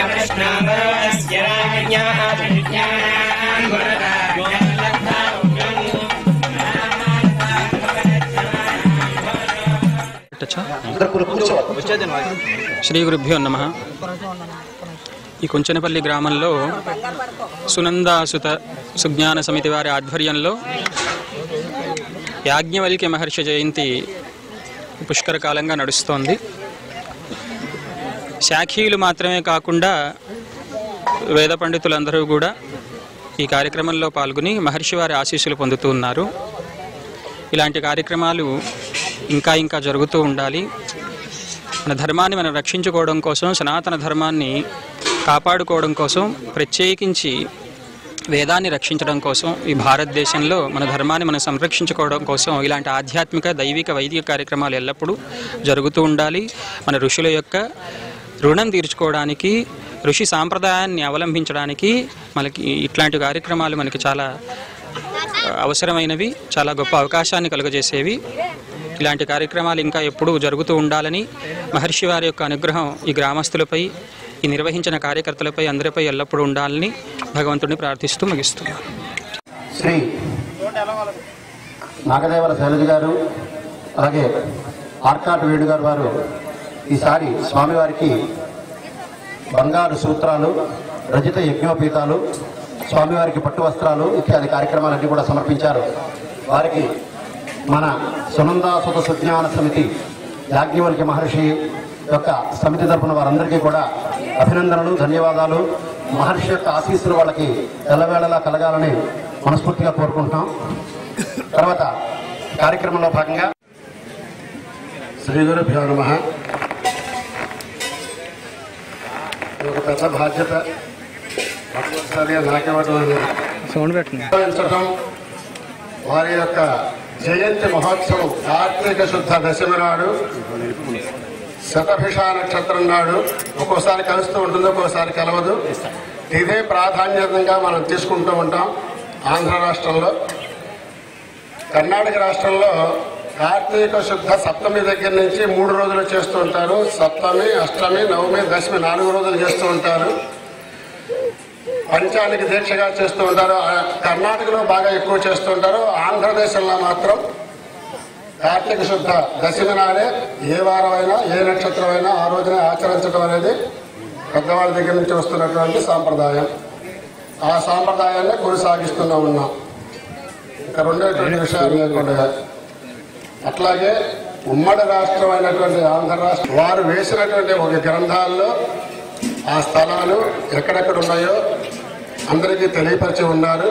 పెట్టచ్చా? అందరు కూడా కూర్చోవాలి శ్రీ గురుభ్యో నమ ఈ కుంచనపల్లి గ్రామంలో సునందాసుత సుజ్ఞాన సమితి వారి ఆధ్వర్యంలో యాజ్ఞవల్క్య మహర్షి జయంతి పుష్కర కాలంగా నడుస్తోంది శాఖీయులు మాత్రమే కాకుండా వేద పండితులందరూ కూడా ఈ కార్యక్రమంలో పాల్గొని మహర్షి వారి ఆశీస్సులు పొందుతూ ఉన్నారు ఇలాంటి కార్యక్రమాలు ఇంకా ఇంకా జరుగుతూ ఉండాలి మన ధర్మాన్ని మనం రక్షించుకోవడం కోసం సనాతన ధర్మాన్ని కాపాడుకోవడం కోసం ప్రత్యేకించి వేదాన్ని రక్షించడం కోసం ఈ భారతదేశంలో మన ధర్మాన్ని మనం సంరక్షించుకోవడం కోసం ఇలాంటి ఆధ్యాత్మిక దైవిక వైదిక కార్యక్రమాలు ఎల్లప్పుడూ జరుగుతూ ఉండాలి మన ఋషుల యొక్క రుణం తీర్చుకోవడానికి ఋషి సాంప్రదాయాన్ని అవలంబించడానికి మనకి ఇట్లాంటి కార్యక్రమాలు మనకి చాలా అవసరమైనవి చాలా గొప్ప అవకాశాన్ని కలుగజేసేవి ఇలాంటి కార్యక్రమాలు ఇంకా ఎప్పుడూ జరుగుతూ ఉండాలని మహర్షి వారి యొక్క అనుగ్రహం ఈ గ్రామస్తులపై ఈ నిర్వహించిన కార్యకర్తలపై అందరిపై ఎల్లప్పుడూ ఉండాలని భగవంతుడిని ప్రార్థిస్తూ ముగిస్తున్నాను శ్రీ నాగదేవర శైలజ గారు అలాగే ఆర్కాట్ వేణు గారు వారు ఈసారి స్వామివారికి బంగారు సూత్రాలు రజిత యజ్ఞోపీతాలు స్వామివారికి పట్టు వస్త్రాలు ఇత్యాది కార్యక్రమాలన్నీ కూడా సమర్పించారు వారికి మన సునందాసుత సుజ్ఞాన సమితి యాజ్ఞవల్క్య మహర్షి యొక్క సమితి తరపున వారందరికీ కూడా అభినందనలు ధన్యవాదాలు మహర్షి యొక్క ఆశీస్సులు వాళ్ళకి ఎల్లవేళలా కలగాలని మనస్ఫూర్తిగా కోరుకుంటున్నాం తర్వాత కార్యక్రమంలో భాగంగా శ్రీ గురుభ్యో నమ ఇది ఒక పెద్ద బాధ్యత మొట్టమొదటిసారిగా నాకివ్వడం అనేది సౌండ్ పెట్టండి నిర్వహించడం వారి యొక్క జయంతి మహోత్సవం కార్తీక శుద్ధ దశమి నాడు శతభిష నక్షత్రం నాడు ఒక్కోసారి కలుస్తూ ఉంటుంది ఒక్కోసారి కలవదు ఇదే ప్రాధాన్యతంగా మనం తీసుకుంటూ ఉంటాం ఆంధ్ర రాష్ట్రంలో కర్ణాటక రాష్ట్రంలో కార్తీక శుద్ధ సప్తమి దగ్గర నుంచి మూడు రోజులు చేస్తూ ఉంటారు సప్తమి అష్టమి నవమి దశమి నాలుగు రోజులు చేస్తూ ఉంటారు పంచానికి దీక్షగా చేస్తూ ఉంటారు ఆ కర్ణాటకలో బాగా ఎక్కువ చేస్తూ ఉంటారు ఆంధ్రదేశంలో మాత్రం కార్తీక శుద్ధ దశమి నాడే ఏ వారమైనా ఏ నక్షత్రమైనా ఆ రోజున ఆచరించడం అనేది పెద్దవాళ్ళ దగ్గర నుంచి వస్తున్నటువంటి సాంప్రదాయం ఆ సాంప్రదాయాన్ని కొనసాగిస్తూనే ఉన్నాం ఇంకా రెండేటువంటి విషయాలు లేకుండా అట్లాగే ఉమ్మడి రాష్ట్రం అయినటువంటి ఆంధ్ర రాష్ట్రం వారు వేసినటువంటి ఒక గ్రంథాల్లో ఆ స్థలాలు ఎక్కడెక్కడ ఉన్నాయో అందరికీ తెలియపరిచి ఉన్నారు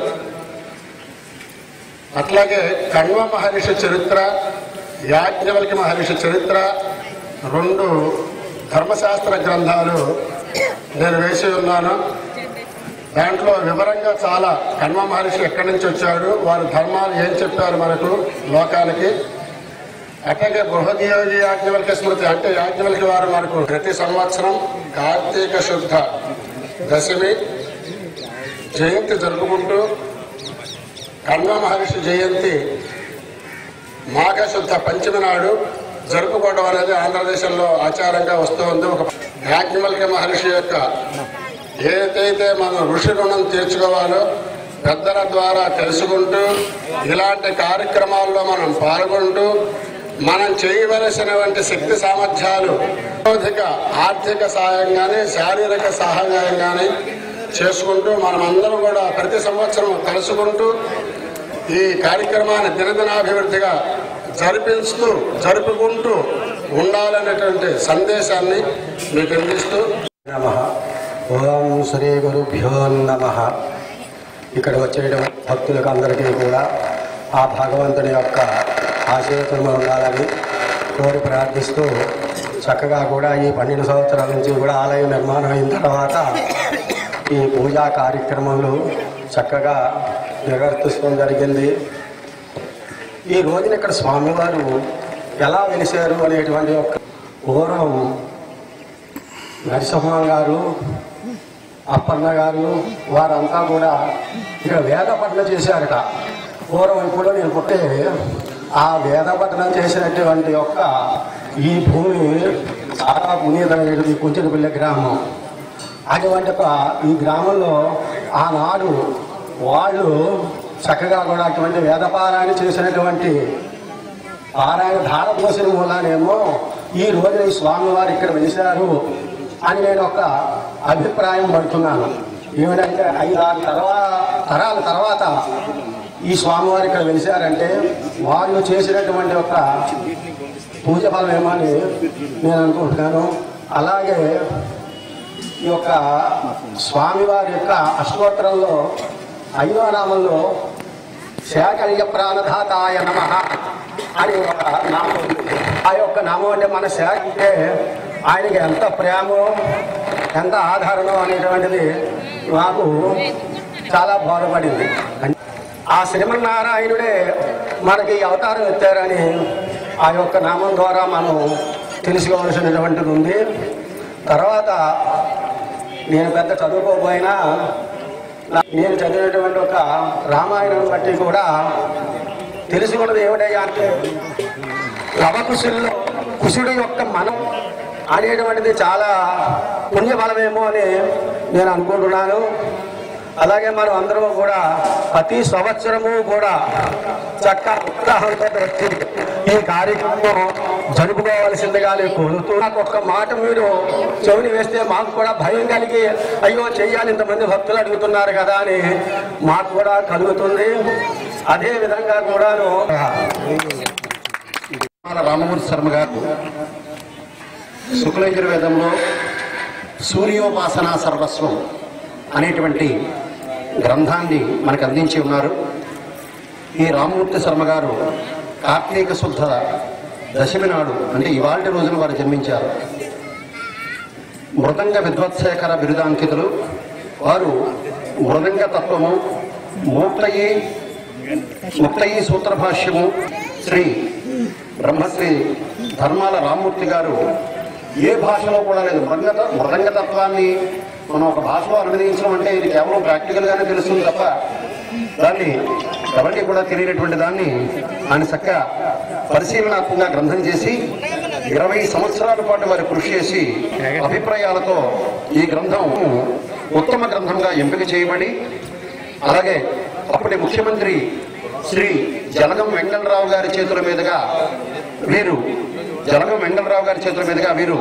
అట్లాగే కణ్వ మహర్షి చరిత్ర యాజ్ఞవల్కి మహర్షి చరిత్ర రెండు ధర్మశాస్త్ర గ్రంథాలు నేను వేసి ఉన్నాను దాంట్లో వివరంగా చాలా కణ్వ మహర్షి ఎక్కడి నుంచి వచ్చాడు వారి ధర్మాలు ఏం చెప్పారు మనకు లోకానికి అట్లాగే బృహదయోగి యాజ్ఞవల్క స్మృతి అంటే యాజ్ఞవల్కి వారు మనకు ప్రతి సంవత్సరం కార్తీక శుద్ధ దశమి జయంతి జరుపుకుంటూ కణ్వ మహర్షి జయంతి మాఘశుద్ధ పంచమి నాడు జరుపుకోవడం అనేది ఆంధ్రదేశంలో ఆచారంగా వస్తుంది ఒక యాజ్ఞవల్క మహర్షి యొక్క ఏదైతే మనం ఋషి రుణం తీర్చుకోవాలో పెద్దల ద్వారా తెలుసుకుంటూ ఇలాంటి కార్యక్రమాల్లో మనం పాల్గొంటూ మనం చేయవలసినటువంటి శక్తి సామర్థ్యాలు ఆర్థిక ఆర్థిక సహాయం కానీ శారీరక సహాయం కానీ చేసుకుంటూ మనమందరం కూడా ప్రతి సంవత్సరం కలుసుకుంటూ ఈ కార్యక్రమాన్ని దినదినాభివృద్ధిగా జరిపిస్తూ జరుపుకుంటూ ఉండాలనేటువంటి సందేశాన్ని మీకు అందిస్తూ నమ ఓం శ్రీ గురుభ్యో నమ ఇక్కడ వచ్చే భక్తులకు అందరికీ కూడా ఆ భగవంతుని యొక్క ఆశీర్వచనము ఉండాలని కోరి ప్రార్థిస్తూ చక్కగా కూడా ఈ పన్నెండు సంవత్సరాల నుంచి కూడా ఆలయం నిర్మాణం అయిన తర్వాత ఈ పూజా కార్యక్రమాలు చక్కగా నిర్వర్తిస్తూ జరిగింది ఈ రోజున ఇక్కడ స్వామివారు ఎలా వెలిశారు అనేటువంటి ఒక పూర్వం నరసింహ గారు అప్పన్న గారు వారంతా కూడా ఇక్కడ వేద పఠనం చేశారట పూర్వం ఇప్పుడు నేను పుట్టే ఆ వేద పఠనం చేసినటువంటి యొక్క ఈ భూమి చాలా పునీతమైనటువంటి కుంచెనపల్లి గ్రామం అటువంటి ఒక ఈ గ్రామంలో ఆనాడు వాళ్ళు చక్కగా కూడా అటువంటి వేదపారాయణ చేసినటువంటి పారాయణ ధార పోసిన మూలానేమో ఈ రోజున ఈ స్వామివారు ఇక్కడ వెలిశారు అని నేను ఒక అభిప్రాయం పడుతున్నాను ఏమిటంటే ఐదారు తర్వాత తరాల తర్వాత ఈ స్వామివారు ఇక్కడ వెలిశారంటే వాళ్ళు చేసినటువంటి ఒక పూజ ఫలం ఏమో అని నేను అనుకుంటున్నాను అలాగే ఈ యొక్క స్వామివారి యొక్క అష్టోత్తరంలో ఐదో నామంలో శాకల్య ప్రాణధాతాయ నమ అని ఒక నామం ఉంది. ఆ యొక్క నామం అంటే మన శాఖ అంటే ఆయనకి ఎంత ప్రేమో ఎంత ఆధారణం అనేటువంటిది నాకు చాలా బోధపడింది ఆ శ్రీమన్నారాయణుడే మనకి ఈ అవతారం ఎత్తారని ఆ యొక్క నామం ద్వారా మనం తెలుసుకోవాల్సినటువంటిది ఉంది తర్వాత నేను పెద్ద చదువుకోకపోయినా నా- నేను చదివినటువంటి ఒక రామాయణం బట్టి కూడా తెలుసుకున్నది ఏమిటయ్యా అంటే లవకుశుల్లో కుశుడు యొక్క మనం అనేటువంటిది చాలా పుణ్యఫలమేమో అని నేను అనుకుంటున్నాను అలాగే మనం అందరము కూడా ప్రతి సంవత్సరము కూడా చక్కగా ఉత్సాహంతో వచ్చి ఈ కార్యక్రమం జరుపుకోవాల్సిందిగా నేను కోరుతూ నాకు ఒక్క మాట మీరు చెవిని వేస్తే మాకు కూడా భయం కలిగి అయ్యో చెయ్యాలి ఇంతమంది భక్తులు అడుగుతున్నారు కదా అని మాకు కూడా కలుగుతుంది అదే విధంగా కూడాను రామమూర్తి శర్మ గారు శుక్లయజుర్వేదంలో సూర్యోపాసన సర్వస్వం అనేటువంటి గ్రంథాన్ని మనకు అందించి ఉన్నారు ఈ రామమూర్తి శర్మ గారు కార్తీక శుద్ధ దశమి నాడు అంటే ఇవాళ రోజున వారు జన్మించారు మృదంగ విద్వత్సేఖర బిరుదాంకితులు వారు మృదంగ తత్వము మూక్తయి ముక్తయి సూత్ర భాష్యము శ్రీ బ్రహ్మశ్రీ ధర్మాల రామ్మూర్తి గారు ఏ భాషలో కూడా లేదు మృదంగ మృదంగ తత్వాన్ని మనం ఒక భాషలో అనువదించడం అంటే ఇది కేవలం ప్రాక్టికల్గానే తెలుస్తుంది తప్ప దాన్ని ఎవరికి కూడా తెలియనటువంటి దాన్ని ఆయన చక్క పరిశీలనాత్మకంగా గ్రంథం చేసి ఇరవై సంవత్సరాల పాటు వారు కృషి చేసి అభిప్రాయాలతో ఈ గ్రంథం ఉత్తమ గ్రంథంగా ఎంపిక చేయబడి అలాగే అప్పటి ముఖ్యమంత్రి శ్రీ జలగం వెంకటరావు గారి చేతుల మీదుగా వీరు జలగం వెంకటరావు గారి చేతుల మీదుగా వీరు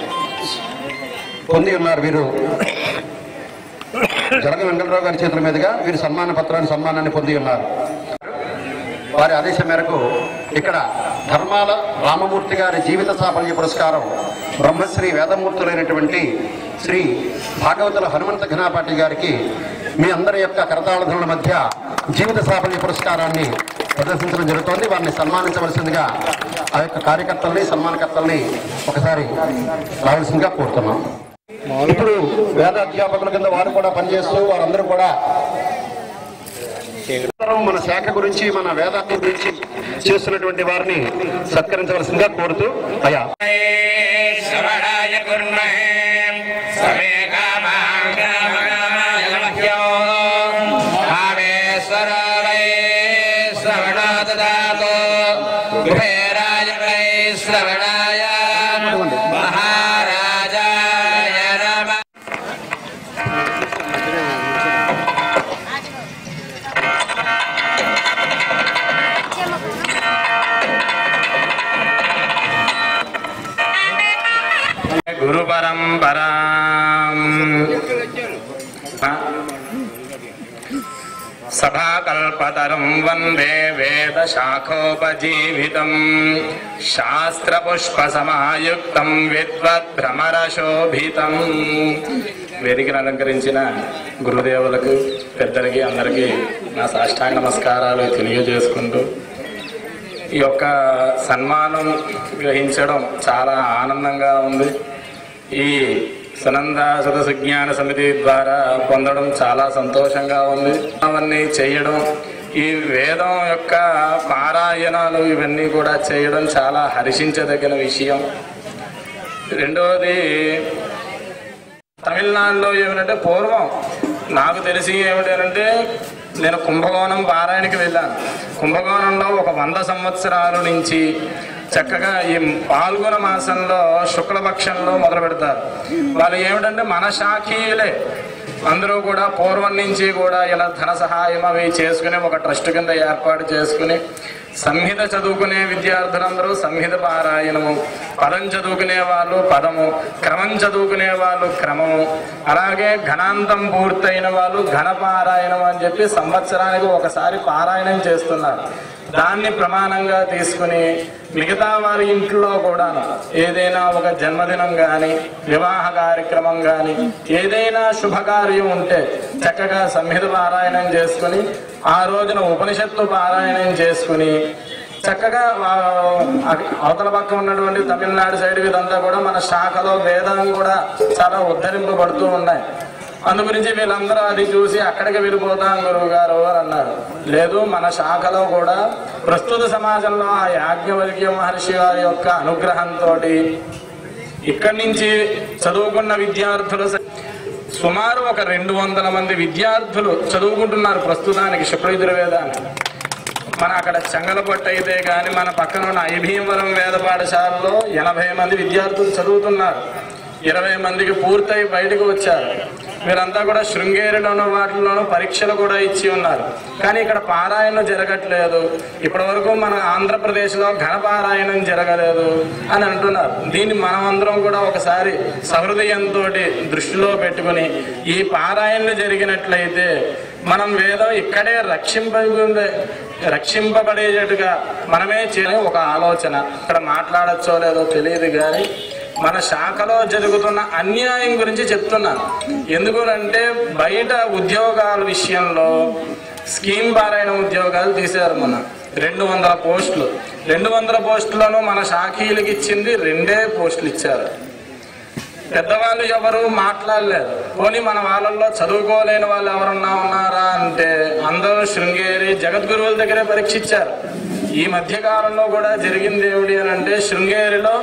పొంది ఉన్నారు వీరు జలగం వెంకటరావు గారి చేతుల మీదుగా వీరు సన్మాన పత్రాన్ని సన్మానాన్ని పొంది ఉన్నారు వారి ఆదేశం మేరకు ఇక్కడ ధర్మాల రామమూర్తి గారి జీవిత సాఫల్య పురస్కారం బ్రహ్మశ్రీ వేదమూర్తులైనటువంటి శ్రీ భాగవతుల హనుమంత ఘనాపాటి గారికి మీ అందరి యొక్క కరతాళధనుల మధ్య జీవిత సాఫల్య పురస్కారాన్ని ప్రదర్శించడం జరుగుతోంది వారిని సన్మానించవలసిందిగా ఆ యొక్క కార్యకర్తల్ని సన్మానకర్తల్ని ఒకసారి రావాల్సిందిగా కోరుతున్నాం ఇప్పుడు వేద అధ్యాపకుల కింద వారు కూడా పనిచేస్తూ వారందరూ కూడా నిరంతరం మన శాఖ గురించి మన వేదాంతం గురించి చేస్తున్నటువంటి వారిని సత్కరించవలసిందిగా కోరుతూ అయ్యా శ్రవణాయ కుర్మహే సమే కామాం కామకామాయ మహ్యో కామేశ్వర వై శ్రవణ దదాతు కుబేరాయ వై శ్రవణాయ మహారాజాయ నమ గురు పరంపరా సభాకల్పతరం వందే వేద శాఖోపజీవితం శాస్త్రపుష్ప సమాయుక్తం విద్వద్భ్రమరశోభితం వేదికను అలంకరించిన గురుదేవులకు పెద్దలకి అందరికీ నా సాష్టాంగ నమస్కారాలు తెలియజేసుకుంటూ ఈ యొక్క సన్మానం గ్రహించడం చాలా ఆనందంగా ఉంది ఈ సునంద సదస్సు జ్ఞాన సమితి ద్వారా పొందడం చాలా సంతోషంగా ఉంది అవన్నీ చేయడం ఈ వేదం యొక్క పారాయణాలు ఇవన్నీ కూడా చేయడం చాలా హర్షించదగిన విషయం రెండవది తమిళనాడులో ఏమిటంటే పూర్వం నాకు తెలిసి ఏమిటంటే నేను కుంభకోణం పారాయణకి వెళ్ళాను కుంభకోణంలో ఒక వంద సంవత్సరాల నుంచి చక్కగా ఈ పాల్గొన మాసంలో శుక్లపక్షంలో మొదలు పెడతారు వాళ్ళు ఏమిటంటే మన శాఖీయులే అందరూ కూడా పూర్వం నుంచి కూడా ఇలా ధన సహాయం అవి చేసుకుని ఒక ట్రస్ట్ కింద ఏర్పాటు చేసుకుని సంహిత చదువుకునే విద్యార్థులందరూ సంహిత పారాయణము పదం చదువుకునే వాళ్ళు పదము క్రమం చదువుకునే వాళ్ళు క్రమము అలాగే ఘనాంతం పూర్తయిన వాళ్ళు ఘన పారాయణం అని చెప్పి సంవత్సరానికి ఒకసారి పారాయణం చేస్తున్నారు దాన్ని ప్రమాణంగా తీసుకుని మిగతా వారి ఇంట్లో కూడా ఏదైనా ఒక జన్మదినం కానీ వివాహ కార్యక్రమం కానీ ఏదైనా శుభకార్యం ఉంటే చక్కగా సంహిత పారాయణం చేసుకుని ఆ రోజున ఉపనిషత్తు పారాయణం చేసుకుని చక్కగా ఆ, అవతల పక్క ఉన్నటువంటి తమిళనాడు సైడ్ ఇదంతా కూడా మన శాఖలో వేదం కూడా చాలా ఉద్ధరింపబడుతూ ఉన్నాయి అందు గురించి వీళ్ళందరూ అది చూసి అక్కడికి వెళ్ళిపోతాం గురువు గారు అని అన్నారు లేదు మన శాఖలో కూడా ప్రస్తుత సమాజంలో ఆ యాజ్ఞవల్క్య మహర్షి వారి యొక్క అనుగ్రహంతో ఇక్కడి నుంచి చదువుకున్న విద్యార్థులు స- సుమారు ఒక రెండు వందల మంది విద్యార్థులు చదువుకుంటున్నారు ప్రస్తుతానికి శుక్లయుధుర్వేదాన్ని మన అక్కడ చెంగలపట్టు అయితే కానీ మన పక్కన ఉన్న ఐభీమవరం వేద పాఠశాలలో ఎనభై మంది విద్యార్థులు చదువుతున్నారు ఇరవై మందికి పూర్తయి బయటకు వచ్చారు వీరంతా కూడా శృంగేరిలోనూ వాటిలోనూ పరీక్షలు కూడా ఇచ్చి ఉన్నారు కానీ ఇక్కడ పారాయణం జరగట్లేదు ఇప్పటి వరకు మన ఆంధ్రప్రదేశ్లో ఘనపారాయణం జరగలేదు అని అంటున్నారు దీన్ని మనమందరం కూడా ఒకసారి సహృదయంతో దృష్టిలో పెట్టుకుని ఈ పారాయణలు జరిగినట్లయితే మనం వేదం ఇక్కడే రక్షింపబడే రక్షింపబడేటట్టుగా మనమే చేయని ఒక ఆలోచన ఇక్కడ మాట్లాడచ్చో లేదో తెలియదు కానీ మన శాఖలో జరుగుతున్న అన్యాయం గురించి చెప్తున్నాను ఎందుకంటే బయట ఉద్యోగాల విషయంలో స్కీమ్ పారాయణ ఉద్యోగాలు తీశారు మన రెండు వందల పోస్టులు రెండు వందల పోస్టులను మన శాఖీయులకి ఇచ్చింది రెండే పోస్టులు ఇచ్చారు పెద్దవాళ్ళు ఎవరు మాట్లాడలేదు పోనీ మన వాళ్ళల్లో చదువుకోలేని వాళ్ళు ఎవరన్నా ఉన్నారా అంటే అందరూ శృంగేరి జగద్గురువుల దగ్గరే పరీక్ష ఇచ్చారు ఈ మధ్య కాలంలో కూడా జరిగింది ఏమిటి అని అంటే శృంగేరిలో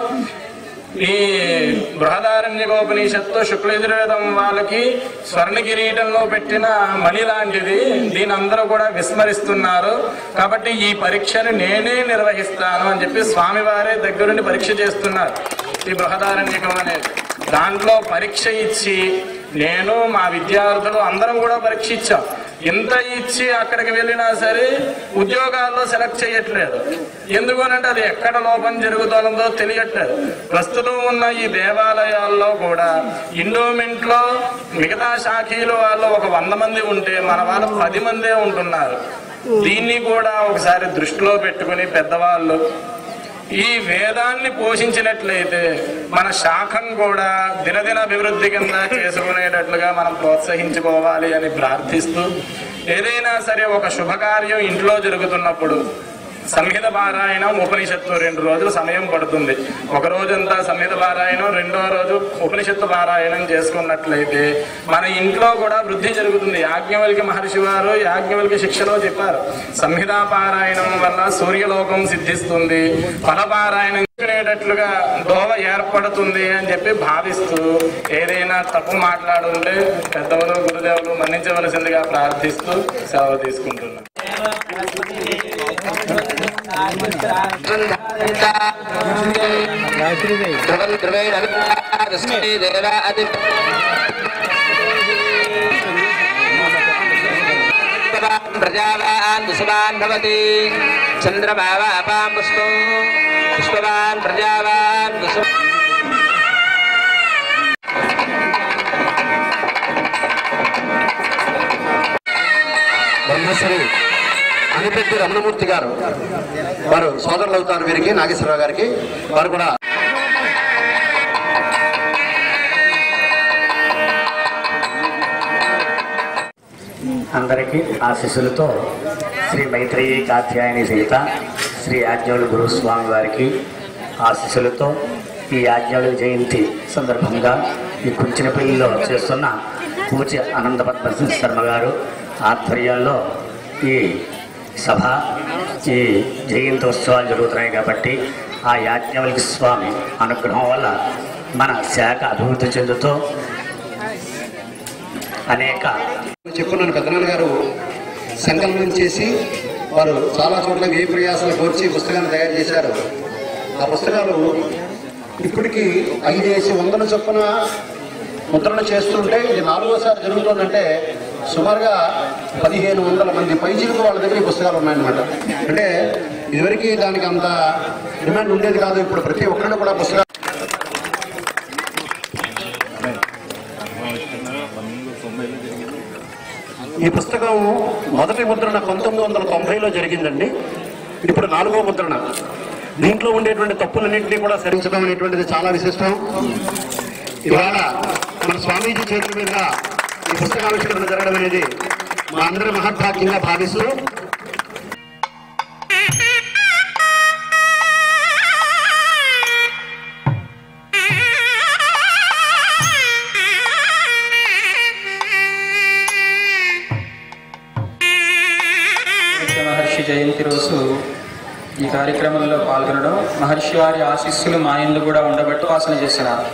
ఈ బృహదారణ్యకోపనిషత్తు శుక్లయజుర్వేదం వాళ్ళకి స్వర్ణ కిరీటంలో పెట్టిన మణి లాంటిది దీని అందరూ కూడా విస్మరిస్తున్నారు కాబట్టి ఈ పరీక్షను నేనే నిర్వహిస్తాను అని చెప్పి స్వామివారే దగ్గరుండి పరీక్ష చేస్తున్నారు ఈ బృహదారణ్యకం అనేది దాంట్లో పరీక్ష ఇచ్చి నేను మా విద్యార్థులు అందరం కూడా పరీక్ష ఇచ్చాం ఎంత ఇచ్చి అక్కడికి వెళ్ళినా సరే ఉద్యోగాల్లో సెలెక్ట్ చేయట్లేదు ఎందుకనంటే అది ఎక్కడ లోపం జరుగుతుందో తెలియట్లేదు ప్రస్తుతం ఉన్న ఈ దేవాలయాల్లో కూడా ఇండోమెంట్ లో మిగతా శాఖీలు వాళ్ళు ఒక వంద మంది ఉంటే మన వాళ్ళు పది మందే ఉంటున్నారు దీన్ని కూడా ఒకసారి దృష్టిలో పెట్టుకుని పెద్దవాళ్ళు ఈ వేదాన్ని పోషించినట్లయితే మన శాఖం కూడా దినదిన అభివృద్ధి కింద చేసుకునేటట్లుగా మనం ప్రోత్సహించుకోవాలి అని ప్రార్థిస్తూ ఏదైనా సరే ఒక శుభకార్యం ఇంట్లో జరుగుతున్నప్పుడు సంహిత పారాయణం ఉపనిషత్తు రెండు రోజులు సమయం పడుతుంది ఒక రోజంతా సంహిత పారాయణం రెండో రోజు ఉపనిషత్తు పారాయణం చేసుకున్నట్లయితే మన ఇంట్లో కూడా వృద్ధి జరుగుతుంది యాజ్ఞవల్కి మహర్షి వారు యాజ్ఞవల్కి శిక్షలో చెప్పారు సంహితా పారాయణం వల్ల సూర్యలోకం సిద్ధిస్తుంది ఫలపారాయణం చేసుకునేటట్లుగా దోవ ఏర్పడుతుంది అని చెప్పి భావిస్తూ ఏదైనా తప్పు మాట్లాడుంటే పెద్దవులు గురుదేవులు మన్నించవలసిందిగా ప్రార్థిస్తూ సెలవు తీసుకుంటున్నాను ధ్రువం ధ్రువేణ విద్యాదస్మై దేవాది ప్రజావాన్ విశవాన్ భవతి చంద్రమావాపాం పుష్పం పుష్పవాన్ ప్రజావాన్ విశ బ్రహ్మశ్రీ అనిపెట్టి రమణమూర్తి గారు వారు సోదరులు అవుతారు వీరికి నాగేశ్వరరావు గారికి వారు కూడా అందరికీ ఆశీస్సులతో శ్రీ మైత్రేయి కాత్యాయని సహిత శ్రీ ఆజ్ఞవులు గురుస్వామి వారికి ఆశీస్సులతో ఈ ఆజ్ఞవుల జయంతి సందర్భంగా ఈ కుంచినపల్లిలో చేస్తున్న పూజ అనంతపద్మ శర్మ గారు ఆధ్వర్యంలో ఈ సభ ఈ జయంతి ఉత్సవాలు జరుగుతున్నాయి కాబట్టి ఆ యాజ్ఞవల్కి స్వామి అనుగ్రహం వల్ల మన శాఖ అభివృద్ధి చెందుతూ అనేక చెప్పున్నాను పెద్దనాన్న గారు సంకలనం చేసి వారు చాలా చోట్ల వ్యయ ప్రయాసాలు కోర్చి పుస్తకాన్ని తయారు చేశారు ఆ పుస్తకాలు ఇప్పటికి ఐదేసి వందల చొప్పున ముద్రణ చేస్తుంటే ఇది నాలుగోసారి జరుగుతుందంటే సుమారుగా పదిహేను వందల మంది పైజీలకు వాళ్ళ దగ్గర ఈ పుస్తకాలు ఉన్నాయన్నమాట అంటే ఇదివరకు దానికి అంత డిమాండ్ ఉండేది కాదు ఇప్పుడు ప్రతి ఒక్కరిని కూడా పుస్తకాలు ఈ పుస్తకం మొదటి ముద్రణ పంతొమ్మిది వందల తొంభైలో జరిగిందండి ఇప్పుడు నాలుగో ముద్రణ దీంట్లో ఉండేటువంటి తప్పులన్నింటినీ కూడా సరించడం అనేటువంటిది చాలా విశిష్టం ఇవాళ మన స్వామీజీ చేతుల మీద ఈ పుస్తకావిష్కరణ జరగడం అనేది మా అందరి మహద్భాగ్యంగా భావిస్తూ విశ్వ మహర్షి జయంతి రోజు ఈ కార్యక్రమంలో పాల్గొనడం మహర్షి వారి ఆశీస్సులు మా ఇందు కూడా ఉండబట్టు వాసన చేస్తున్నారు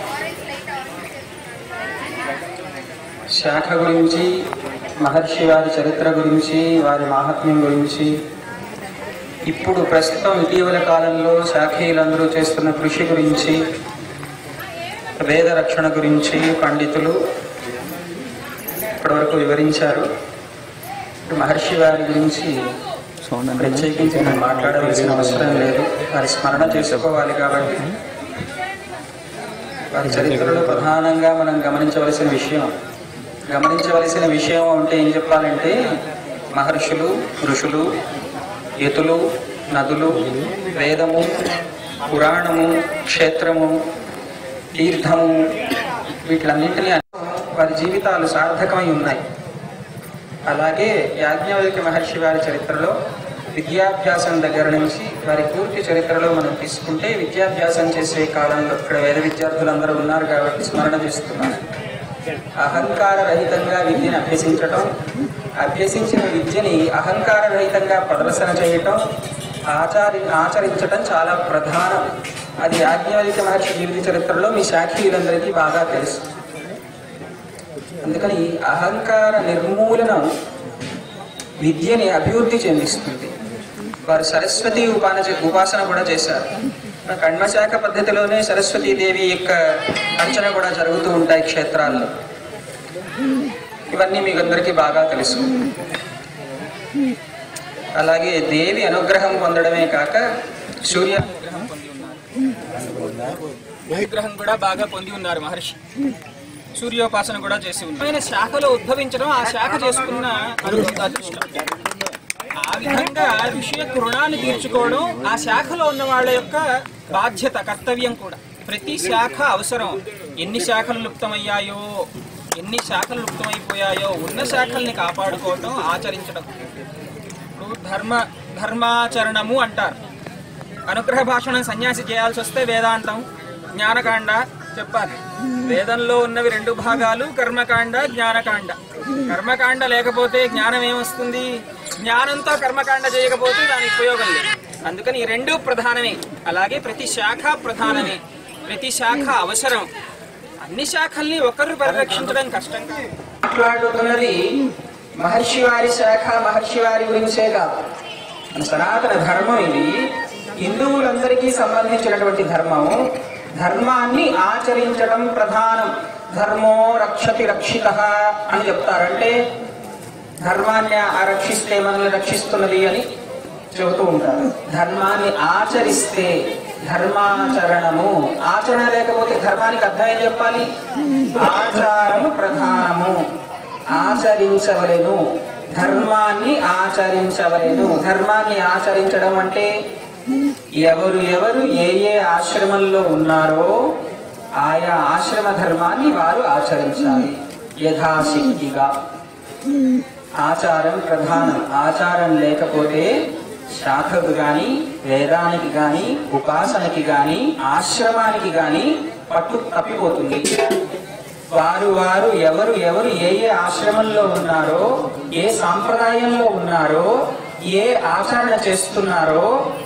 శాఖ గురించి మహర్షి వారి చరిత్ర గురించి వారి మాహాత్మ్యం గురించి ఇప్పుడు ప్రస్తుతం ఇటీవల కాలంలో శాఖీయులందరూ చేస్తున్న కృషి గురించి వేద రక్షణ గురించి పండితులు ఇప్పటివరకు వివరించారు ఇప్పుడు మహర్షి వారి గురించి ప్రత్యేకించి నేను మాట్లాడవలసిన అవసరం లేదు వారి స్మరణ చేసుకోవాలి కాబట్టి వారి చరిత్రలో ప్రధానంగా మనం గమనించవలసిన విషయం గమనించవలసిన విషయం అంటే ఏం చెప్పాలంటే మహర్షులు ఋషులు యతులు నదులు వేదము పురాణము క్షేత్రము తీర్థము వీటిలన్నింటినీ వారి జీవితాలు సార్థకమై ఉన్నాయి అలాగే యాజ్ఞవల్క్య మహర్షి వారి చరిత్రలో విద్యాభ్యాసం దగ్గర నుంచి వారి పూర్తి చరిత్రలో మనం తీసుకుంటే విద్యాభ్యాసం చేసే కాలంలో ఇక్కడ వేద విద్యార్థులందరూ ఉన్నారు కాబట్టి స్మరణ చేస్తున్నాను అహంకార రహితంగా విద్యను అభ్యసించటం అభ్యసించిన విద్యని అహంకార రహితంగా ప్రదర్శన చేయటం ఆచారి ఆచరించటం చాలా ప్రధానం అది యాజ్ఞవల్క్య మహర్షి జీవిత చరిత్రలో మీ శాఖీయులందరికీ బాగా తెలుసు అందుకని అహంకార నిర్మూలనం విద్యని అభివృద్ధి చెందిస్తుంది వారు సరస్వతి ఉపాన ఉపాసన కూడా చేశారు మన కణ్మశాఖ పద్ధతిలోనే సరస్వతీదేవి యొక్క అర్చన కూడా జరుగుతూ ఉంటాయి క్షేత్రాల్లో ఇవన్నీ మీకు అందరికీ బాగా తెలుసు అలాగే దేవి అనుగ్రహం పొందడమే కాక సూర్య అనుగ్రహం పొంది ఉన్నారు అనుగ్రహం కూడా బాగా పొంది ఉన్నారు మహర్షి సూర్యోపాసన కూడా చేసి ఉన్నారు ఆయన శాఖలో ఉద్భవించడం ఆ శాఖ చేసుకున్న అనుభూతి అదృష్టం ఆ విధంగా ఋషి యొక్క రుణాన్ని తీర్చుకోవడం ఆ శాఖలో ఉన్న వాళ్ళ యొక్క బాధ్యత కర్తవ్యం కూడా ప్రతి శాఖ అవసరం ఎన్ని శాఖలు లుప్తమయ్యాయో ఎన్ని శాఖలు లుప్తమైపోయాయో ఉన్న శాఖల్ని కాపాడుకోవటం ఆచరించడం ఇప్పుడు ధర్మ ధర్మాచరణము అంటారు అనుగ్రహ భాషణం సన్యాసి చేయాల్సి వస్తే వేదాంతం జ్ఞానకాండ చెప్పాలి వేదంలో ఉన్నవి రెండు భాగాలు కర్మకాండ జ్ఞానకాండ కర్మకాండ లేకపోతే జ్ఞానం ఏమొస్తుంది జ్ఞానంతో కర్మకాండ చేయకపోతే దానికి ఉపయోగం లేదు అందుకని ఈ రెండు ప్రధానమే అలాగే ప్రతి శాఖ ప్రధానమే ప్రతి శాఖ అవసరం అన్ని శాఖల్ని ఒకరు పరిరక్షించడం కష్టం కాదు మాట్లాడుతున్నది మహర్షి వారి శాఖ మహర్షి వారి గురించే కాదు మన సనాతన ధర్మం ఇది హిందువులందరికీ సంబంధించినటువంటి ధర్మం ధర్మాన్ని ఆచరించడం ప్రధానం ధర్మో రక్షతి రక్షిత అని చెప్తారంటే ధర్మాన్ని రక్షిస్తే మనల్ని రక్షిస్తున్నది అని చెబుతూ ఉంటారు ధర్మాన్ని ఆచరిస్తే ధర్మాచరణము ఆచరణ లేకపోతే ధర్మానికి అర్థం ఏం చెప్పాలి ఆచారము ప్రధానము ఆచరించవలెను ధర్మాన్ని ఆచరించవలెను ధర్మాన్ని ఆచరించడం అంటే ఎవరు ఎవరు ఏ ఏ ఆశ్రమంలో ఉన్నారో ఆయా ఆశ్రమ ధర్మాన్ని వారు ఆచరించాలి యథాశక్తిగా ఆచారం ప్రధానం ఆచారం లేకపోతే శాఖకు గాని వేదానికి గాని ఉపాసనకి గాని ఆశ్రమానికి గాని పట్టు తప్పిపోతుంది వారు వారు ఎవరు ఎవరు ఏ ఏ ఆశ్రమంలో ఉన్నారో ఏ సాంప్రదాయంలో ఉన్నారో ఏ ఆచరణ చేస్తున్నారో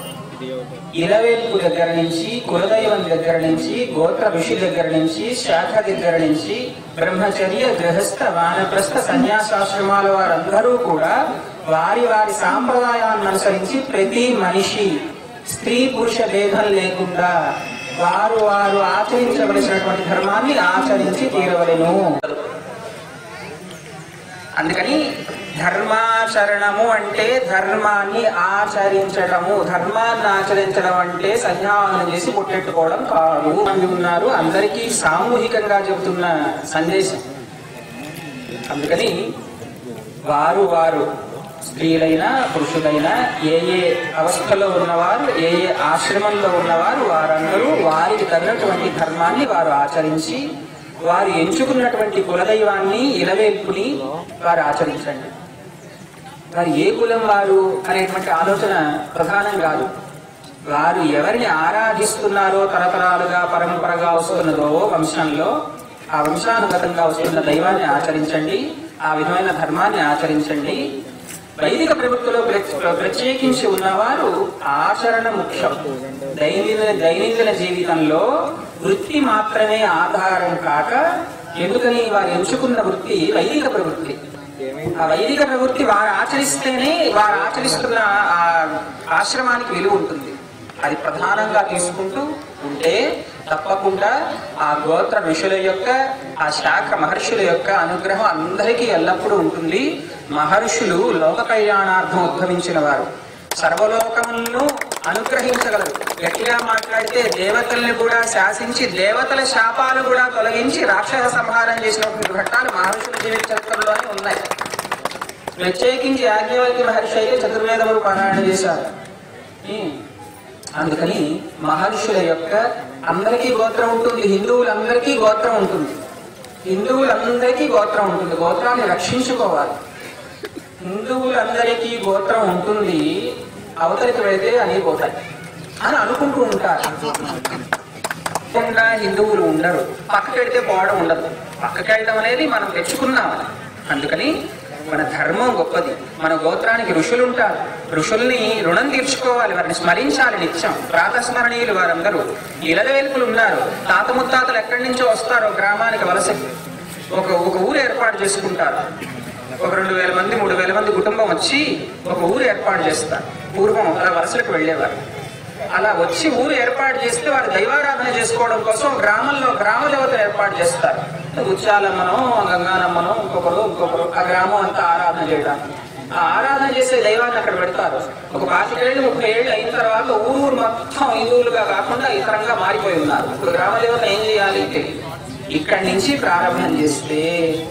ఇలవేల్పు దగ్గర నుంచి కులదైవం దగ్గర నుంచి గోత్ర ఋషి దగ్గర నుంచి శాఖ దగ్గర నుంచి బ్రహ్మచర్య గృహస్థ వానప్రస్థ సన్యాసాశ్రమాల వారందరూ కూడా వారి వారి సాంప్రదాయాన్ని అనుసరించి ప్రతి మనిషి స్త్రీ పురుష భేదం లేకుండా వారు వారు ఆచరించవలసినటువంటి ధర్మాన్ని ఆచరించి తీరవలెను అందుకని ధర్మాచరణము అంటే ధర్మాన్ని ఆచరించడము ధర్మాన్ని ఆచరించడం అంటే సంధ్యావనం చేసి పుట్టెట్టుకోవడం కాదు మంది ఉన్నారు అందరికీ సామూహికంగా చెబుతున్న సందేశం అందుకని వారు వారు స్త్రీలైనా పురుషులైనా ఏ ఏ అవస్థలో ఉన్నవారు ఏ ఏ ఆశ్రమంలో ఉన్నవారు వారందరూ వారికి తగినటువంటి ధర్మాన్ని వారు ఆచరించి వారు ఎంచుకున్నటువంటి కులదైవాన్ని ఇలవేల్పుని వారు ఆచరించండి వారు ఏ కులం వారు అనేటువంటి ఆలోచన ప్రధానం కాదు వారు ఎవరిని ఆరాధిస్తున్నారో తరతరాలుగా పరంపరగా వస్తున్నదో వంశంలో ఆ వంశానుగతంగా వస్తున్న దైవాన్ని ఆచరించండి ఆ విధమైన ధర్మాన్ని ఆచరించండి వైదిక ప్రవృత్తిలో ప్ర- ప్రత్యేకించి ఉన్నవారు ఆచరణ ముఖ్యం దైనందిన దైనందిన జీవితంలో వృత్తి మాత్రమే ఆధారం కాక ఎందుకని వారు ఎంచుకున్న వృత్తి వైదిక ప్రవృత్తి ఆ వైదిక ప్రవృత్తి వారు ఆచరిస్తేనే వారు ఆచరిస్తున్న ఆ ఆశ్రమానికి విలువ ఉంటుంది అది ప్రధానంగా తీసుకుంటూ ఉంటే తప్పకుండా ఆ గోత్ర ఋషుల యొక్క ఆ శాఖ మహర్షుల యొక్క అనుగ్రహం అందరికీ ఎల్లప్పుడూ ఉంటుంది మహర్షులు లోక కళ్యాణార్థం ఉద్భవించిన వారు సర్వలోకములను అనుగ్రహించగలరు గట్టిగా మాట్లాడితే దేవతల్ని కూడా శాసించి దేవతల శాపాలు కూడా తొలగించి రాక్షస సంహారం చేసినటువంటి ఘట్టాలు మహర్షుల జీవిత చరిత్రలోనే ఉన్నాయి ప్రత్యేకించి యాజ్ఞవల్కి మహర్షి అయితే చతుర్వేదములు పారాయణ చేశారు ఉం. అందుకని మహర్షుల యొక్క అందరికీ గోత్రం ఉంటుంది హిందువులందరికీ గోత్రం ఉంటుంది హిందువులందరికీ గోత్రం ఉంటుంది గోత్రాన్ని రక్షించుకోవాలి హిందువులందరికీ గోత్రం ఉంటుంది అవతలికి వెళితే అన్ని పోతాయి అని అనుకుంటూ ఉంటారు తప్పకుండా హిందువులు ఉండరు పక్కకి వెళితే పోవడం ఉండదు పక్కకి వెళ్ళడం అనేది మనం తెచ్చుకున్నాం అది. అందుకని మన ధర్మం గొప్పది మన గోత్రానికి ఋషులు ఉంటారు ఋషుల్ని రుణం తీర్చుకోవాలి వారిని స్మరించాలి నిత్యం ప్రాతస్మరణీయులు వారందరూ ఇలవేల్పులు ఉన్నారు తాత ముత్తాతలు ఎక్కడి నుంచో వస్తారో గ్రామానికి వలసకి ఒక ఒక ఊరు ఏర్పాటు చేసుకుంటారు ఒక రెండు వేల మంది మూడు వేల మంది కుటుంబం వచ్చి ఒక ఊరు ఏర్పాటు చేస్తారు పూర్వం అలా వలసలకు వెళ్ళేవారు అలా వచ్చి ఊరు ఏర్పాటు చేస్తే వారు దైవారాధన చేసుకోవడం కోసం గ్రామంలో గ్రామ దేవతలు ఏర్పాటు చేస్తారు ఉచ్చాలమ్మనో గంగానమ్మనో ఇంకొకరు ఇంకొకరు ఆ గ్రామం అంతా ఆరాధన చేయడానికి ఆ ఆరాధన చేసే దైవాన్ని అక్కడ పెడతారు ఒక పాతికేళ్ళు ముప్పై ఏళ్ళు అయిన తర్వాత ఊరు మొత్తం హిందువులుగా కాకుండా ఇతరంగా మారిపోయి ఉన్నారు ఇప్పుడు గ్రామ దేవత ఏం చేయాలి ఇక్కడి నుంచి ప్రారంభం చేస్తే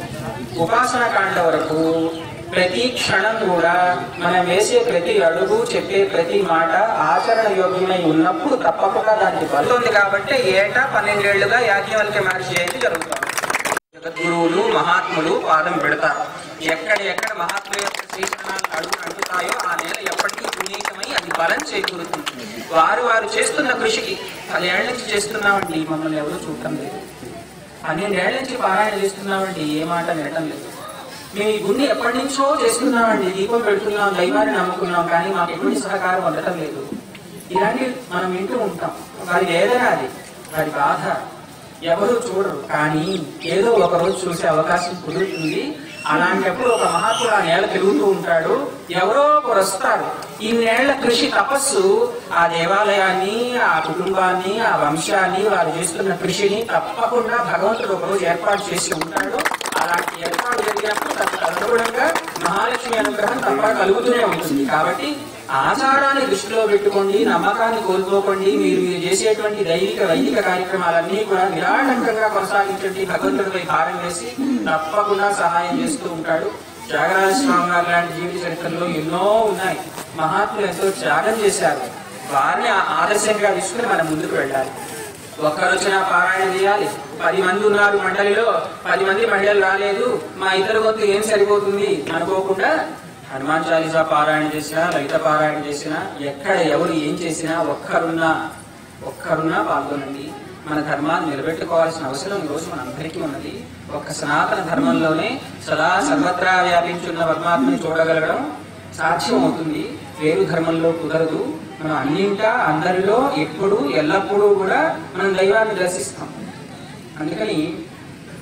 ఉపాసన కాండ వరకు ప్రతి క్షణం కూడా మనం వేసే ప్రతి అడుగు చెప్పే ప్రతి మాట ఆచరణ యోగ్యమై ఉన్నప్పుడు తప్పకుండా దానికి ఫలితుంది కాబట్టి ఏటా పన్నెండేళ్లుగా యాజ్ఞవల్క్య మహర్షి జయంతి జరుగుతుంది జగద్గురువులు మహాత్ములు పాదం పెడతారు ఎక్కడ ఎక్కడ మహాత్ముల యొక్క శ్రీచరణాలు అడుగు అంటుతాయో ఆ నేల ఎప్పటికీ పునీతమై అది బలం చేకూరుతుంది వారు వారు చేస్తున్న కృషికి పదేళ్ల నుంచి చేస్తున్నామండి మమ్మల్ని ఎవరు చూడటం లేదు పన్నెండేళ్ల నుంచి పారాయణ చేస్తున్నామండి ఏ మాట వినటం లేదు మేము ఈ గుండె ఎప్పటి నుంచో చేస్తున్నామండి దీపం పెడుతున్నాం దైవాన్ని నమ్ముకున్నాం కానీ మాకు ఎటువంటి సహకారం అందటం లేదు ఇలాంటి మనం వింటూ ఉంటాం వారి వేదన అది వారి బాధ ఎవరు చూడరు కానీ ఏదో ఒక రోజు చూసే అవకాశం కుదురుతుంది అలాంటప్పుడు ఒక మహాత్ముడు ఆ నేల తిరుగుతూ ఉంటాడు ఎవరో ఒకరు వస్తారు ఇన్నేళ్ల కృషి తపస్సు ఆ దేవాలయాన్ని ఆ కుటుంబాన్ని ఆ వంశాన్ని వారు చేస్తున్న కృషిని తప్పకుండా భగవంతుడు ఒక రోజు ఏర్పాటు చేసి ఉంటాడు అలాంటి ఏర్పాటు జరిగినప్పుడు తనకు అనుగుణంగా మహాలక్ష్మి అనుగ్రహం తప్ప కలుగుతూనే ఉంటుంది కాబట్టి ఆచారాన్ని దృష్టిలో పెట్టుకోండి నమ్మకాన్ని కోల్పోకండి మీరు మీరు చేసేటువంటి దైవిక వైదిక కార్యక్రమాలన్నీ కూడా నిరాటంకంగా కొనసాగించండి భగవంతుడిపై భారం వేసి తప్పకుండా సహాయం చేస్తూ ఉంటాడు త్యాగరాజ స్వామి గారు లాంటి జీవిత చరిత్రలో ఎన్నో ఉన్నాయి మహాత్ములు ఎంతో త్యాగం చేశారు వారిని ఆ- ఆదర్శంగా తీసుకుని మనం ముందుకు వెళ్ళాలి ఒక్కరు వచ్చినా పారాయణ చేయాలి పది మంది ఉన్నారు మండలిలో పది మంది మండలి రాలేదు మా ఇద్దరు వంతు ఏం సరిపోతుంది అనుకోకుండా హనుమాన్ చాలీసా పారాయణ చేసినా లలిత పారాయణ చేసినా ఎక్కడ ఎవరు ఏం చేసినా ఒక్కరున్నా ఒక్కరున్నా పాల్గొనండి మన ధర్మాన్ని నిలబెట్టుకోవాల్సిన అవసరం ఈ రోజు మనందరికీ ఉన్నది ఒక్క సనాతన ధర్మంలోనే సదా సర్వత్రా వ్యాపించున్న పరమాత్మని చూడగలగడం సాధ్యం అవుతుంది వేరు ధర్మంలో కుదరదు మనం అన్నింటా అందరిలో ఎప్పుడు ఎల్లప్పుడూ కూడా మనం దైవాన్ని దర్శిస్తాం అందుకని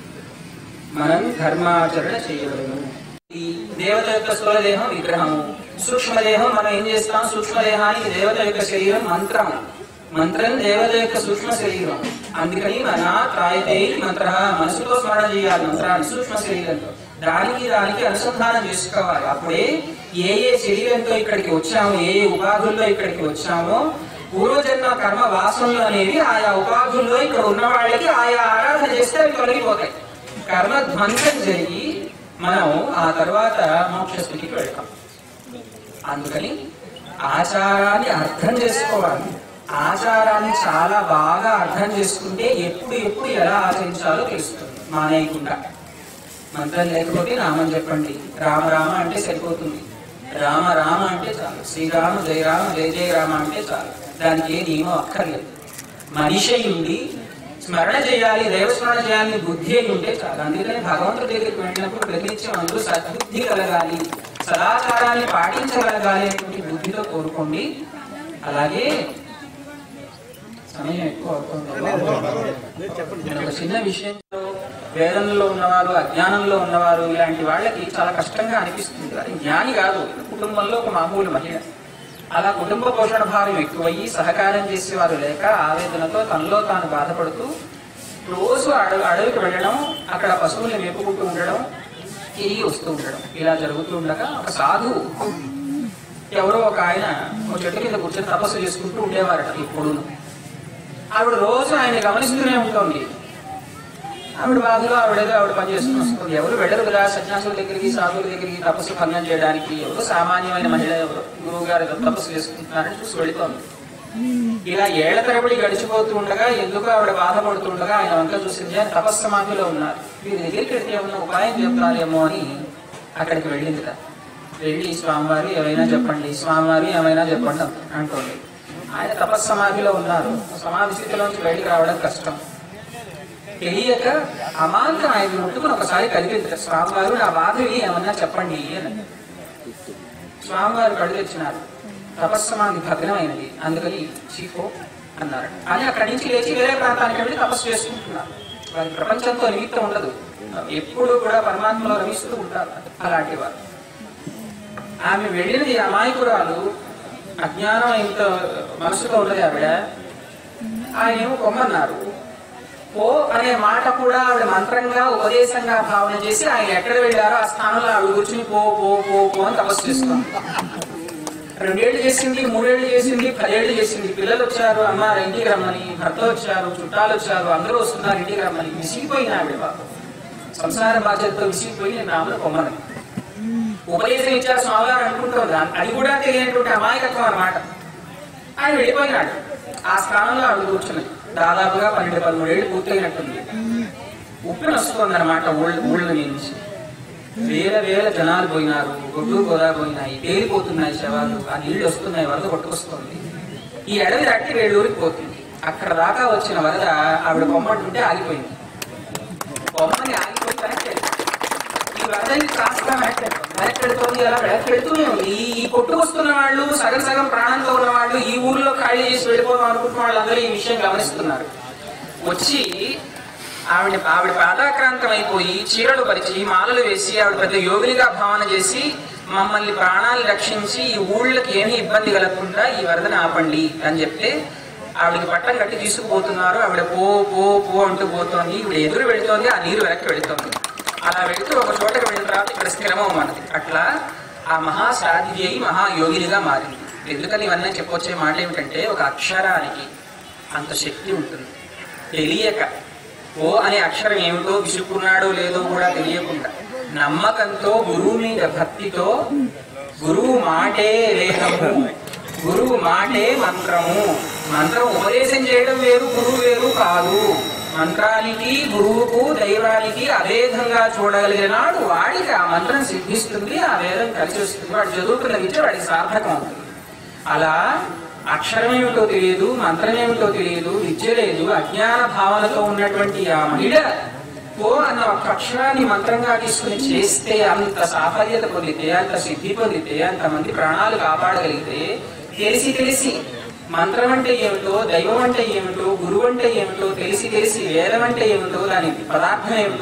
మనం ధర్మాచరణ చేయవలను ఈ దేవత యొక్క స్థూలదేహం విగ్రహము సూక్ష్మదేహం మనం ఏం చేస్తాం సూక్ష్మదేహానికి దేవత యొక్క శరీరం మంత్రం మంత్రం దేవత యొక్క సూక్ష్మ శరీరం అందుకని మన త్రాయతే మంత్ర మనసుతో స్మరణ చేయాలి మంత్రాన్ని సూక్ష్మ శరీరంతో దానికి దానికి అనుసంధానం చేసుకోవాలి అప్పుడే ఏ ఏ శరీరంతో ఇక్కడికి వచ్చామో ఏ ఏ ఉపాధుల్లో ఇక్కడికి వచ్చామో పూర్వజన్మ కర్మ వాసనలు అనేవి ఆయా ఉపాధుల్లో ఇక్కడ ఉన్న వాళ్ళకి ఆయా ఆరాధన చేస్తే అవి తొలగిపోతాయి కర్మ ధ్వంసం జరిగి మనం ఆ తర్వాత మోక్ష స్థితికి వెళ్తాం అందుకని ఆచారాన్ని అర్థం చేసుకోవాలి ఆచారాన్ని చాలా బాగా అర్థం చేసుకుంటే ఎప్పుడు ఎప్పుడు ఎలా ఆచరించాలో తెలుస్తుంది మానేయకుండా మంత్రం లేకపోతే నామం చెప్పండి రామ రామ అంటే సరిపోతుంది రామ రామ అంటే చాలు శ్రీరామ జయ రామ జయ జయ రామ అంటే చాలు దానికి ఏ నియమం అక్కర్లేదు మనిషి అయి ఉండి స్మరణ చేయాలి దైవస్మరణ చేయాలని బుద్ధి అయి ఉంటే చాలు అందుకని భగవంతుడి దగ్గరికి వెళ్ళినప్పుడు ప్రతినిత్యం అందరూ సద్బుద్ధి కలగాలి సదాచారాన్ని పాటించగలగాలి అనేటువంటి బుద్ధితో కోరుకోండి అలాగే సమయం ఎక్కువ అవుతుంది నేను ఒక చిన్న విషయంలో వేదంలో ఉన్నవారు అజ్ఞానంలో ఉన్నవారు ఇలాంటి వాళ్ళకి చాలా కష్టంగా అనిపిస్తుంది అది జ్ఞాని కాదు కుటుంబంలో ఒక మామూలు మహిళ అలా కుటుంబ పోషణ భారం ఎక్కువయ్యి సహకారం చేసేవారు లేక ఆవేదనతో తనలో తాను బాధపడుతూ రోజు అడవి అడవికి వెళ్ళడం అక్కడ పశువుల్ని మేపుకుంటూ ఉండడం తిరిగి వస్తూ ఉండడం ఇలా జరుగుతూ ఉండగా ఒక సాధువు ఎవరో ఒక ఆయన ఒక చెట్టు కింద కూర్చొని తపస్సు చేసుకుంటూ ఉండేవారట ఎప్పుడూను ఆవిడ రోజు ఆయన గమనిస్తూనే ఉంటుంది ఆవిడ బాధలో ఆవిడేదో ఆవిడ పని చేసుకుని వస్తుంది ఎవరు వెళ్ళరు కదా సన్యాసుల దగ్గరికి సాధువుల దగ్గరికి తపస్సు భంగం చేయడానికి ఎవరు సామాన్యమైన మహిళ ఎవరు గురువు గారు ఏదో తపస్సు చేసుకుంటున్నారని చూసి వెళుతోంది ఇలా ఏళ్ల తరబడి గడిచిపోతూ ఉండగా ఎందుకు ఆవిడ బాధపడుతూ ఉండగా ఆయన వంక చూసింది ఆయన తపస్సమాధిలో ఉన్నారు వీరి దగ్గరికి వెళ్తే ఏమన్నా ఉపాయం చెప్తారేమో అని అక్కడికి వెళ్ళింది కదా వెళ్ళి స్వామివారు ఏమైనా చెప్పండి స్వామివారు ఏమైనా చెప్పండి అంటుంది ఆయన తపస్సమాధిలో ఉన్నారు సమాధి స్థితిలోంచి బయటికి రావడం కష్టం తెలియక అమాంతం ఆయన ముట్టుకుని ఒకసారి కదిలింది స్వామివారు నా బాధని ఏమన్నా చెప్పండి అని స్వామివారు కళ్ళు తెచ్చినారు తపస్సమాధి భగ్నమైనది అందుకని చీకో అన్నారు అని అక్కడి నుంచి లేచి వేరే ప్రాంతానికి వెళ్ళి తపస్సు చేసుకుంటున్నారు వారి ప్రపంచంతో నిమిత్తం ఉండదు ఎప్పుడు కూడా పరమాత్మలో రమిస్తూ ఉంటారు అలాంటి వారు ఆమె వెళ్ళినది అమాయకురాలు అజ్ఞానం ఇంత మనసులో ఉన్నది ఆవిడ ఆయన ఏమో కొమ్మన్నారు పో అనే మాట కూడా ఆవిడ మంత్రంగా ఉపదేశంగా భావన చేసి ఆయన ఎక్కడ వెళ్ళారో ఆ స్థానంలో ఆవిడ కూర్చుని పో పో పో పో అని తపస్సు చేస్తాం రెండేళ్లు చేసింది మూడేళ్లు చేసింది పదేళ్లు చేసింది పిల్లలు వచ్చారు అమ్మ ఇంటికి రమ్మని భర్త వచ్చారు చుట్టాలు వచ్చారు అందరూ వస్తున్నారు ఇంటికి రమ్మని విసిగిపోయిన ఆవిడ బాబు సంసార బాధ్యతతో విసిగిపోయి నేను రాములు కొమ్మని ఉపదేశం ఇచ్చారు స్వామివారు అనుకుంటుంది అది కూడా తెలియనటువంటి అమాయకత్వం అన్నమాట ఆయన వెళ్ళిపోయినాడు ఆ స్థానంలో ఆవిడ కూర్చున్నది దాదాపుగా పన్నెండు పదమూడేళ్ళు పూర్తయినట్టుంది ఉప్పిన వస్తుంది అనమాట ఊళ్ళ ఊళ్ళ నుంచి వేల వేల జనాలు పోయినారు గొడ్డు గోదా పోయినాయి తేలిపోతున్నాయి శవాలు ఆ నీళ్లు వస్తున్నాయి వరద కొట్టుకొస్తుంది ఈ అడవి దాటి వేళ్ళూరికి పోతుంది అక్కడ దాకా వచ్చిన వరద ఆవిడ కొమ్మంటుంటే ఆగిపోయింది కొమ్మని ఆగిపోయి వెనక్కి వెళ్ళింది. ఈ వరదని కాస్త వెనక్కి వెళ్తుంది. వెనక్కి వెళ్తుంది అలా వెనక్కి వెళ్తూనే ఉంది ఈ- ఈ కొట్టుకొస్తున్న వాళ్ళు సగం సగం ప్రాణంతో ఉన్న వాళ్ళు ఈ ఊర్లో ఖాళీ చేసి వెళ్ళిపోదాం అనుకుంటున్న వాళ్ళందరూ ఈ విషయం గమనిస్తున్నారు వచ్చి ఆవిడ ఆవిడ పాదాక్రాంతం అయిపోయి చీరలు పరిచి మాలలు వేసి ఆవిడ పెద్ద యోగినిగా భావన చేసి మమ్మల్ని ప్రాణాలు రక్షించి ఈ ఊళ్ళకి ఏమీ ఇబ్బంది కలగకుండా ఈ వరదను ఆపండి అని చెప్తే ఆవిడకి పట్టం కట్టి తీసుకుపోతున్నారు ఆవిడ పో పో పో అంటూ పోతోంది ఈవిడ ఎదురు వెళుతోంది ఆ నీరు వెనక్కి వెళుతోంది అలా వెళుతూ ఒక చోటకి వెళ్ళిన తర్వాత ఇక్కడ స్థిరమం మనది అట్లా ఆ మహాసాధ్వి అయి మహాయోగినిగా మారింది ఎందుకని ఇవన్నీ చెప్పొచ్చే మాట ఏమిటంటే ఒక అక్షరానికి అంత శక్తి ఉంటుంది తెలియక ఓ అనే అక్షరం ఏమిటో విసుక్కున్నాడో లేదో కూడా తెలియకుండా నమ్మకంతో గురువు మీద భక్తితో గురువు మాటే వేదము గురువు మాటే మంత్రము మంత్రం ఉపదేశం చేయడం వేరు గురువు వేరు కాదు మంత్రానికి గురువుకు దైవానికి అభేదంగా చూడగలిగినాడు వాడికి ఆ మంత్రం సిద్ధిస్తుంది ఆ వేదం కలిసి వస్తుంది వాడు చదువుకున్న విద్య వాడికి సార్థకం అవుతుంది అలా అక్షరం ఏమిటో తెలియదు మంత్రం ఏమిటో తెలియదు విద్య లేదు అజ్ఞాన భావనతో ఉన్నటువంటి ఆ మహిళ ఓ అన్న ఒక్క అక్షరాన్ని మంత్రంగా తీసుకుని చేస్తే అంత సాఫల్యత పొందితే అంత సిద్ధి పొందితే అంతమంది ప్రాణాలు కాపాడగలిగితే తెలిసి తెలిసి మంత్రం అంటే ఏమిటో దైవం అంటే ఏమిటో గురువు అంటే ఏమిటో తెలిసి తెలిసి వేదం అంటే ఏమిటో దాని పదార్థం ఏమిటో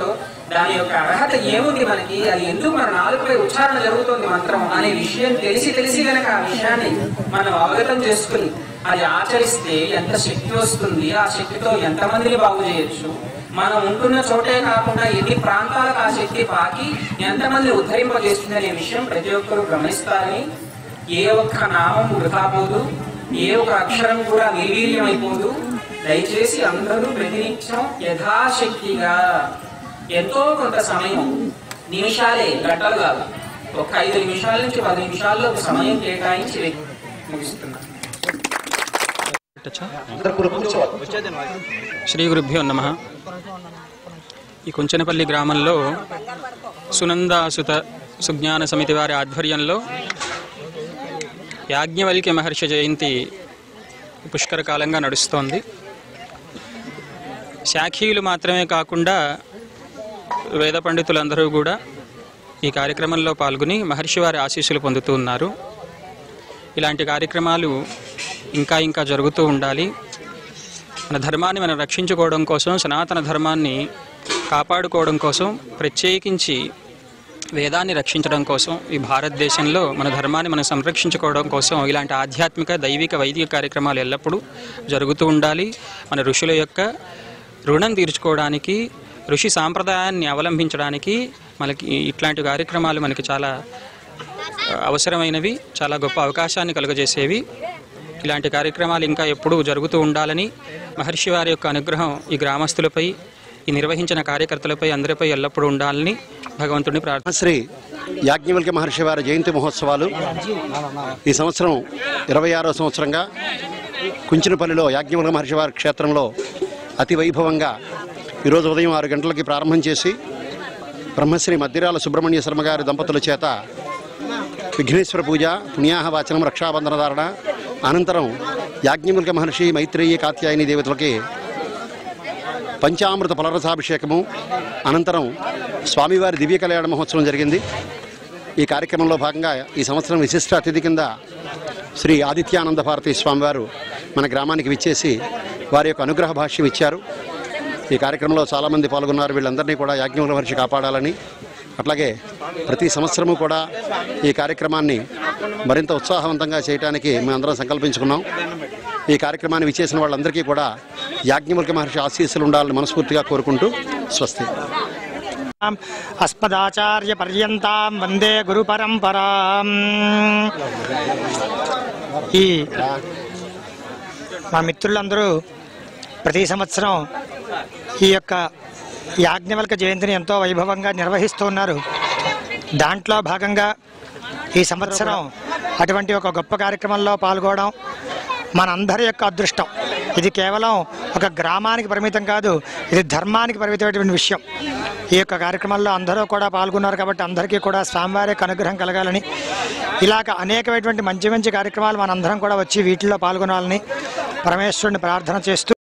దాని యొక్క అర్హత ఏముంది మనకి అది ఎందుకు మన నాలుగుపై ఉచ్చారణ జరుగుతుంది మంత్రం అనే విషయం తెలిసి తెలిసి గనక ఆ విషయాన్ని మనం అవగతం చేసుకుని అది ఆచరిస్తే ఎంత శక్తి వస్తుంది ఆ శక్తితో ఎంతమందిని బాగు చేయొచ్చు మనం ఉంటున్న చోటే కాకుండా ఎన్ని ప్రాంతాలకు ఆ శక్తి పాకి ఎంతమంది ఉద్ధరింపజేస్తుంది అనే విషయం ప్రతి ఒక్కరూ గమనిస్తారని ఏ ఒక్క నామం వృధా పోదు ఏ ఒక్క అక్షరం కూడా నిర్వీర్యం అయిపోదు దయచేసి అందరూ ప్రతినిత్యం యథాశక్తిగా ఎంతో కొంత సమయం నిమిషాలే గంటలు కాదు ఒక ఐదు నిమిషాల నుంచి పది నిమిషాల్లో ఒక సమయం కేటాయించి ముగిస్తున్నాను శ్రీ గురుభ్యో నమ ఈ కుంచనపల్లి గ్రామంలో సునందాసుత సుజ్ఞాన సమితి వారి ఆధ్వర్యంలో యాజ్ఞవల్క్య మహర్షి జయంతి పుష్కర కాలంగా నడుస్తోంది శాఖీయులు మాత్రమే కాకుండా వేద పండితులందరూ కూడా ఈ కార్యక్రమంలో పాల్గొని మహర్షి వారి ఆశీస్సులు పొందుతూ ఉన్నారు ఇలాంటి కార్యక్రమాలు ఇంకా ఇంకా జరుగుతూ ఉండాలి మన ధర్మాన్ని మనం రక్షించుకోవడం కోసం సనాతన ధర్మాన్ని కాపాడుకోవడం కోసం ప్రత్యేకించి వేదాన్ని రక్షించడం కోసం ఈ భారతదేశంలో మన ధర్మాన్ని మనం సంరక్షించుకోవడం కోసం ఇలాంటి ఆధ్యాత్మిక దైవిక వైదిక కార్యక్రమాలు ఎల్లప్పుడూ జరుగుతూ ఉండాలి మన ఋషుల యొక్క రుణం తీర్చుకోవడానికి ఋషి సాంప్రదాయాన్ని అవలంబించడానికి మనకి ఇట్లాంటి కార్యక్రమాలు మనకి చాలా అవసరమైనవి చాలా గొప్ప అవకాశాన్ని కలుగజేసేవి ఇలాంటి కార్యక్రమాలు ఇంకా ఎప్పుడూ జరుగుతూ ఉండాలని మహర్షి వారి యొక్క అనుగ్రహం ఈ గ్రామస్తులపై ఈ నిర్వహించిన కార్యకర్తలపై అందరిపై ఎల్లప్పుడూ ఉండాలని భగవంతుడిని ప్రార్థన శ్రీ యాజ్ఞవల్క్య మహర్షి వారి జయంతి మహోత్సవాలు ఈ సంవత్సరం ఇరవై ఆరో సంవత్సరంగా కుంచినపల్లిలో యాజ్ఞవల్క్య మహర్షి వారి క్షేత్రంలో అతి వైభవంగా ఈరోజు ఉదయం ఆరు గంటలకి ప్రారంభం చేసి బ్రహ్మశ్రీ మద్దిరాల సుబ్రహ్మణ్య శర్మ గారి దంపతుల చేత విఘ్నేశ్వర పూజ పుణ్యాహ వాచనం రక్షాబంధన ధారణ అనంతరం యాజ్ఞవల్క్య మహర్షి మైత్రేయి కాత్యాయని దేవతలకి పంచామృత ఫలరసాభిషేకము అనంతరం స్వామివారి దివ్య కళ్యాణ మహోత్సవం జరిగింది ఈ కార్యక్రమంలో భాగంగా ఈ సంవత్సరం విశిష్ట అతిథి కింద శ్రీ ఆదిత్యానంద భారతి స్వామివారు మన గ్రామానికి విచ్చేసి వారి యొక్క అనుగ్రహ భాష్యం ఇచ్చారు ఈ కార్యక్రమంలో చాలామంది పాల్గొన్నారు వీళ్ళందరినీ కూడా యాజ్ఞముల మహర్షి కాపాడాలని అట్లాగే ప్రతి సంవత్సరము కూడా ఈ కార్యక్రమాన్ని మరింత ఉత్సాహవంతంగా చేయడానికి మేమందరం సంకల్పించుకున్నాం ఈ కార్యక్రమాన్ని విచ్చేసిన వాళ్ళందరికీ కూడా యాజ్ఞవల్క మహర్షి ఆశీస్సులు ఉండాలని మనస్ఫూర్తిగా కోరుకుంటూ స్వస్తి అస్మదాచార్య పర్యంతాం వందే గురు పరంపరాం ఈ మా మిత్రులందరూ ప్రతి సంవత్సరం ఈ యొక్క యాజ్ఞవల్క జయంతిని ఎంతో వైభవంగా నిర్వహిస్తూ ఉన్నారు దాంట్లో భాగంగా ఈ సంవత్సరం అటువంటి ఒక గొప్ప కార్యక్రమంలో పాల్గొనడం మనందరి యొక్క అదృష్టం ఇది కేవలం ఒక గ్రామానికి పరిమితం కాదు ఇది ధర్మానికి పరిమితమైనటువంటి విషయం ఈ యొక్క కార్యక్రమంలో అందరూ కూడా పాల్గొన్నారు కాబట్టి అందరికీ కూడా స్వామివారి యొక్క అనుగ్రహం కలగాలని ఇలాగ అనేకమైనటువంటి మంచి మంచి కార్యక్రమాలు మనందరం కూడా వచ్చి వీటిల్లో పాల్గొనాలని పరమేశ్వరుని ప్రార్థన చేస్తూ